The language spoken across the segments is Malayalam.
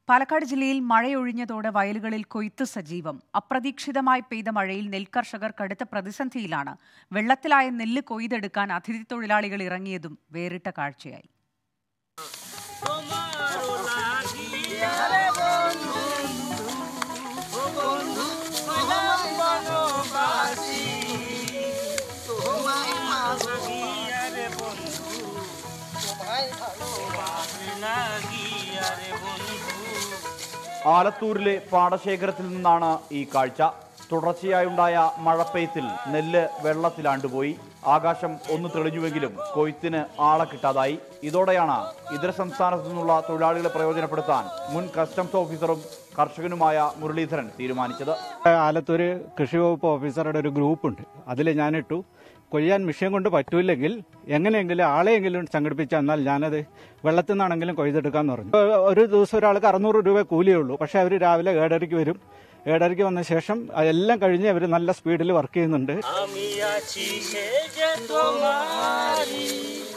പാലക്കാട് ജില്ലയിൽ മഴയൊഴിഞ്ഞതോടെ വയലുകളിൽ കൊയ്ത്ത് സജീവം അപ്രതീക്ഷിതമായി പെയ്ത മഴയിൽ നെൽകർഷകർ കടുത്ത പ്രതിസന്ധിയിലാണ് വെള്ളത്തിലായ നെല്ല് കൊയ്തെടുക്കാൻ അതിഥി തൊഴിലാളികൾ ഇറങ്ങിയതും വേറിട്ട കാഴ്ചയായി ആലത്തൂരിലെ പാടശേഖരത്തിൽ നിന്നാണ് ഈ കാഴ്ച തുടർച്ചയായുണ്ടായ മഴപ്പെയ്ത്തിൽ നെല്ല് വെള്ളത്തിലാണ്ടുപോയി ആകാശം ഒന്ന് തെളിഞ്ഞുവെങ്കിലും കൊയ്ത്തിന് ആളെ കിട്ടാതായി ഇതോടെയാണ് ഇതര സംസ്ഥാനത്തു നിന്നുള്ള തൊഴിലാളികളെ പ്രയോജനപ്പെടുത്താൻ മുൻ കസ്റ്റംസ് ഓഫീസറും കർഷകനുമായ മുരളീധരൻ തീരുമാനിച്ചത് ആലത്തൂര് കൃഷി വകുപ്പ് ഓഫീസറുടെ ഒരു ഗ്രൂപ്പുണ്ട് അതിൽ ഞാനിട്ടു കൊയ്യാൻ മിഷ്യൻ കൊണ്ട് പറ്റൂല്ലെങ്കിൽ എങ്ങനെയെങ്കിലും ആളെയെങ്കിലും സംഘടിപ്പിച്ച് തന്നാൽ ഞാനത് വെള്ളത്തിൽ നിന്നാണെങ്കിലും കൊയ്തെടുക്കാന്ന് പറഞ്ഞു ഒരു ദിവസം ഒരാൾക്ക് അറുന്നൂറ് രൂപ കൂലിയേ പക്ഷെ അവർ രാവിലെ ഏഴരയ്ക്ക് വരും ഏഴരയ്ക്ക് വന്ന ശേഷം എല്ലാം കഴിഞ്ഞ് അവർ നല്ല സ്പീഡിൽ വർക്ക് ചെയ്യുന്നുണ്ട് আমি আছি সে যে তোমারি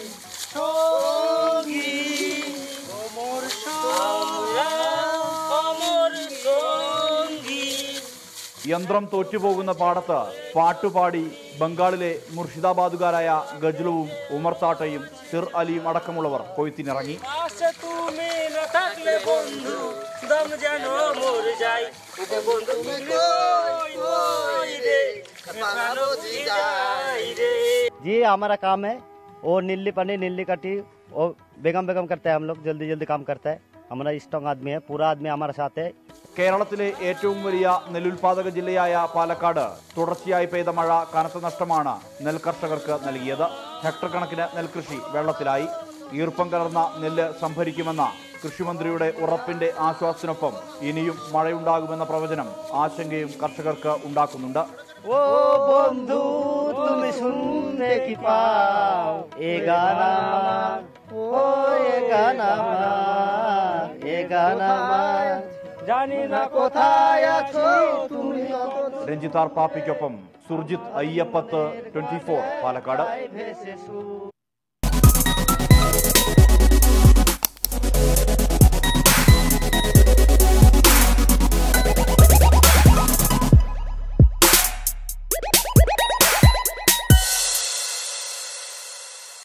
সঙ্গী অমর আমরা অমর সঙ্গী യന്ത്രം തോറ്റുപോകുന്ന പാടത്ത് പാട്ടുപാടി ബംഗാളിലെ മുർഷിദാബാദുകാരായ ഗജ്ലുവും ഉമർത്താട്ടയും സിർ അലിയും അടക്കമുള്ളവർ കൊയ്ത്തിനിറങ്ങി পাশে তুমি না থাকলে বন্ধু দম যেন মর যাই বন্ধু ওই ওই রে প্রাণ যাই রে जी हमारा काम है वो नीली पनी नीली कटी वो बेगम बेगम करते हैं हम लोग जल्दी जल्दी काम करता है हमारा स्ट्रॉन्ग आदमी है पूरा आदमी हमारे साथ है കേരളത്തിലെ ഏറ്റവും വലിയ നെല്ലുൽപാദക ജില്ലയായ പാലക്കാട് തുടർച്ചയായി പെയ്ത മഴ കനത്ത നഷ്ടമാണ് നെൽകർഷകർക്ക് നൽകിയത് ഹെക്ടർ കണക്കിന് നെൽകൃഷി വെള്ളത്തിലായി ഈർപ്പം കലർന്ന നെല്ല് സംഭരിക്കുമെന്ന കൃഷിമന്ത്രിയുടെ ഉറപ്പിന്റെ ആശ്വാസത്തിനൊപ്പം ഇനിയും മഴയുണ്ടാകുമെന്ന പ്രവചനം ആശങ്കയും കർഷകർക്ക് ഉണ്ടാക്കുന്നുണ്ട് ओ बंधु तुम सुनने की पाओ ए गाना ओ ए गाना ए गाना জানি না কোথায় আছো তুমি രഞ്ജിത്താർ പാപ്പിക്കൊപ്പം സുർജിത് അയ്യപ്പത്ത് ട്വന്റി പാലക്കാട് ভেসে সুর